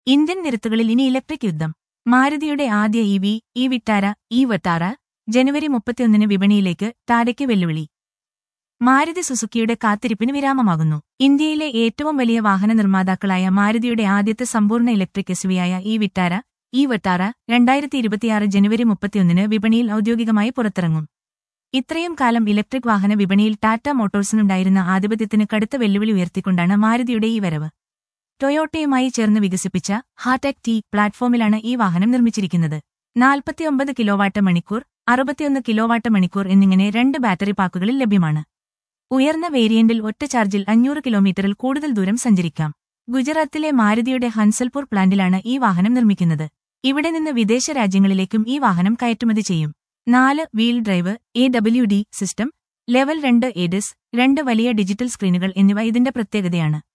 Indian നിരത്തുകളിൽ ഇനി electric യുദ്ധം മാരുതിയുടെ ആദ്യ E V e Vitara e Vitara ജനുവരി മുപ്പത്തിയൊന്നിന് വിപണിയിലേക്ക് ടാരയ്ക്ക് വെല്ലുവിളി മാരുതി സുസുക്കിയുടെ കാത്തിരിപ്പിന് വിരാമമാകുന്നു ഇന്ത്യയിലെ ഏറ്റവും വലിയ വാഹന നിർമ്മാതാക്കളായ മാരുതിയുടെ ആദ്യത്തെ സമ്പൂർണ്ണ ഇലക്ട്രിക് എസ്യുവിയായ ഇ വിട്ടാര ഇ വട്ടാറ രണ്ടായിരത്തി ഇരുപത്തിയാറ് ജനുവരി മുപ്പത്തിയൊന്നിന് വിപണിയിൽ ഔദ്യോഗികമായി പുറത്തിറങ്ങും ഇത്രയും കാലം ഇലക്ട്രിക് വാഹന വിപണിയിൽ ടാറ്റ മോട്ടോഴ്സിനുണ്ടായിരുന്ന ആധിപത്യത്തിന് കടുത്ത വെല്ലുവിളി ഉയർത്തിക്കൊണ്ടാണ് മാരുതിയുടെ ഈ വരവ് ടൊയോട്ടയുമായി ചേർന്ന് വികസിപ്പിച്ച ഹാടെക് ടി പ്ലാറ്റ്ഫോമിലാണ് ഈ വാഹനം നിർമ്മിച്ചിരിക്കുന്നത് നാൽപ്പത്തിയൊമ്പത് കിലോവാട്ട് മണിക്കൂർ അറുപത്തിയൊന്ന് കിലോവാട്ട് മണിക്കൂർ എന്നിങ്ങനെ രണ്ട് ബാറ്ററി പാക്കുകളിൽ ലഭ്യമാണ് ഉയർന്ന വേരിയന്റിൽ ഒറ്റ ചാർജിൽ അഞ്ഞൂറ് കിലോമീറ്ററിൽ കൂടുതൽ ദൂരം സഞ്ചരിക്കാം ഗുജറാത്തിലെ മാരുതിയുടെ ഹൻസൽപൂർ പ്ലാന്റിലാണ് ഈ വാഹനം നിർമ്മിക്കുന്നത് ഇവിടെ നിന്ന് വിദേശ രാജ്യങ്ങളിലേക്കും ഈ വാഹനം കയറ്റുമതി ചെയ്യും നാല് wheel drive A W D system level രണ്ട് എഡിസ് രണ്ട് വലിയ ഡിജിറ്റൽ സ്ക്രീനുകൾ എന്നിവ ഇതിന്റെ പ്രത്യേകതയാണ്